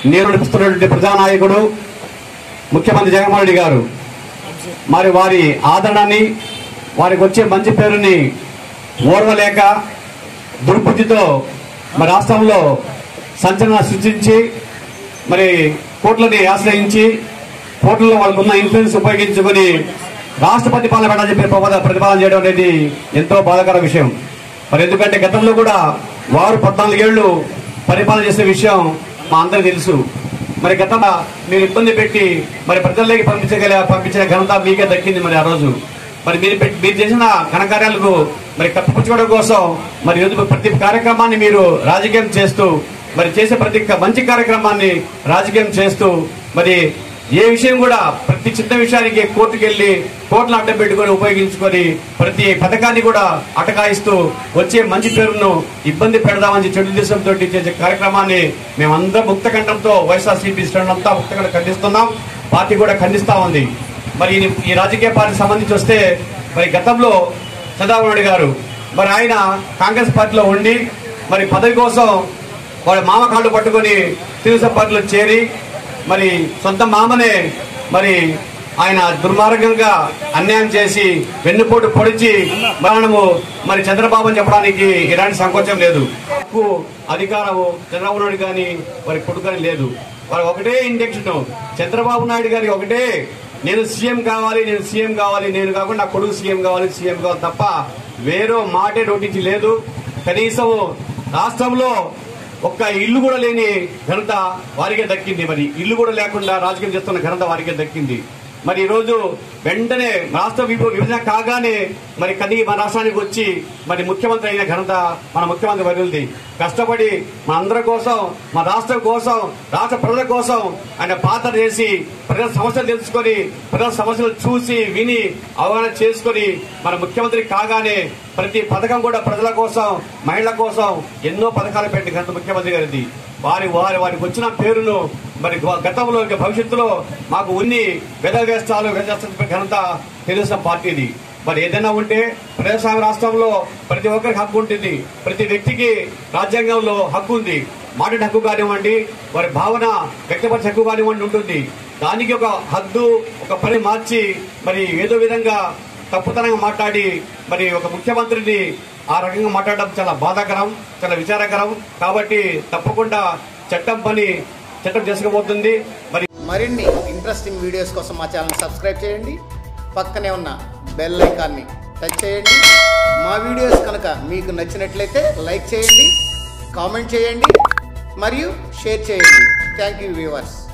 నేను నడిపిస్తున్నటువంటి ప్రజానాయకుడు ముఖ్యమంత్రి జగన్మోహన్ రెడ్డి గారు మరి వారి ఆదరణని వారికి వచ్చే మంచి పేరుని ఓర్వలేక దుర్బుద్ధితో మరి రాష్ట్రంలో సంచలన సృష్టించి మరి కోట్లని ఆశ్రయించి కోట్లలో వాళ్ళకున్న ఇన్ఫ్లుయెన్స్ ఉపయోగించుకొని రాష్ట్రపతి పాలన పెట్టాలని చెప్పి ప్రబోధ ప్రతిపాదన చేయడం అనేది ఎంతో బాధాకర విషయం మరి ఎందుకంటే గతంలో కూడా వారు పద్నాలుగేళ్లు పరిపాలన చేసే విషయం మా అందరికీ తెలుసు మరి గత మీరు ఇబ్బంది పెట్టి మరి ప్రజల్లోకి పంపించగల పంపించిన ఘనత మీకే దక్కింది మరి ఆ రోజు మరి మీరు పెట్టి- మీరు చేసిన ఘనకార్యాలకు మరి కప్పిపుచ్చుకోవడం కోసం మరి ఈరోజు ప్రతి కార్యక్రమాన్ని మీరు రాజకీయం చేస్తూ మరి చేసే ప్రతి క- మంచి కార్యక్రమాన్ని రాజకీయం చేస్తూ మరి ఏ విషయం కూడా ప్రతి చిన్న విషయానికి కోర్టుకు వెళ్లి కోర్టును అడ్డం పెట్టుకొని ఉపయోగించుకొని ప్రతి పథకాన్ని కూడా అటకాయిస్తూ వచ్చే మంచి పేరును ఇబ్బంది పెడదామని చెడు దేశంతో చేసే కార్యక్రమాన్ని మేమందరం ముక్త కంఠంతో వైఎస్ఆర్సీపీ శ్రేణులంతా ముక్త ఖండిస్తున్నాం పార్టీ కూడా ఖండిస్తా ఉంది మరి ఈ- ఈ రాజకీయ పార్టీ సంబంధించి వస్తే మరి గతంలో చంద్రబాబు నాయుడు గారు మరి ఆయన కాంగ్రెస్ పార్టీలో ఉండి మరి పదవి కోసం వాళ్ళ మామ కాళ్ళు పట్టుకొని తెలుగుదేశం పార్టీలో చేరి మరి సొంత మామనే మరి ఆయన దుర్మార్గంగా అన్యాయం చేసి వెన్నుపోటు పొడిచి మనము మరి చంద్రబాబు అని చెప్పడానికి ఎలాంటి సంకోచం లేదు హక్కు అధికారము చంద్రబాబు నాయుడు కానీ వారి కొడుకు లేదు వారు ఒకటే ఇంటెక్షన్ చంద్రబాబు నాయుడు గారి ఒకటే నేను సీఎం కావాలి నేను సీఎం కావాలి నేను కాకుండా నా కొడుకు సీఎం కావాలి సీఎం కావాలి తప్ప వేరే మాటే నోటించి లేదు కనీసం రాష్ట్రంలో ఒక్క ఇల్లు కూడా లేని ఘనత వారికే దక్కింది మరి ఇల్లు కూడా లేకుండా రాజకీయం చేస్తున్న ఘనత వారికే దక్కింది మరి ఈ రోజు వెంటనే రాష్ట్ర విభ- విభజన కాగానే మరి కదిగి మన రాష్ట్రానికి వచ్చి మరి ముఖ్యమంత్రి అయిన ఘనత మన ముఖ్యమంత్రి వర్యులది కష్టపడి మన అందరి కోసం మన రాష్ట్రం కోసం రాష్ట్ర ప్రజల కోసం ఆయన పాత్ర చేసి ప్రజల సమస్యలు తెలుసుకొని ప్రజల సమస్యలు చూసి విని అవగాహన చేసుకొని మన ముఖ్యమంత్రి కాగానే ప్రతి పథకం కూడా ప్రజల కోసం మహిళల కోసం ఎన్నో పథకాలు పెట్టి ఘనత ముఖ్యమంత్రి గారిది వారి వారి వారికి వచ్చిన పేరును మరి గ- గతంలో ఇంకా భవిష్యత్తులో మాకు ఉన్ని వెదవేస్తాలు వెదవేస్త ఘనత తెలుగుదేశం పార్టీది మరి ఏదైనా ఉంటే ప్రజాస్వామ్య రాష్ట్రంలో ప్రతి ఒక్కరికి హక్కు ఉంటుంది ప్రతి వ్యక్తికి రాజ్యాంగంలో హక్కు ఉంది మాట్లాడే హక్కు కానివ్వండి వారి భావన వ్యక్తపరిచే హక్కు కానివ్వండి ఉంటుంది దానికి ఒక హద్దు ఒక పని మార్చి మరి ఏదో విధంగా తప్పుతనంగా మాట్లాడి మరి ఒక ముఖ్యమంత్రిని ఆ రకంగా మాట్లాడడం చాలా బాధాకరం చాలా విచారకరం కాబట్టి తప్పకుండా చట్టం పని చట్టం చేసుకోబోతుంది మరి మరిన్ని ఇంట్రెస్టింగ్ వీడియోస్ కోసం మా ఛానల్ సబ్స్క్రైబ్ చేయండి పక్కనే ఉన్న బెల్ ఐకాన్ని టచ్ చేయండి మా వీడియోస్ కనుక మీకు నచ్చినట్లయితే లైక్ చేయండి కామెంట్ చేయండి మరియు షేర్ చేయండి థ్యాంక్ యూ వ్యూవర్స్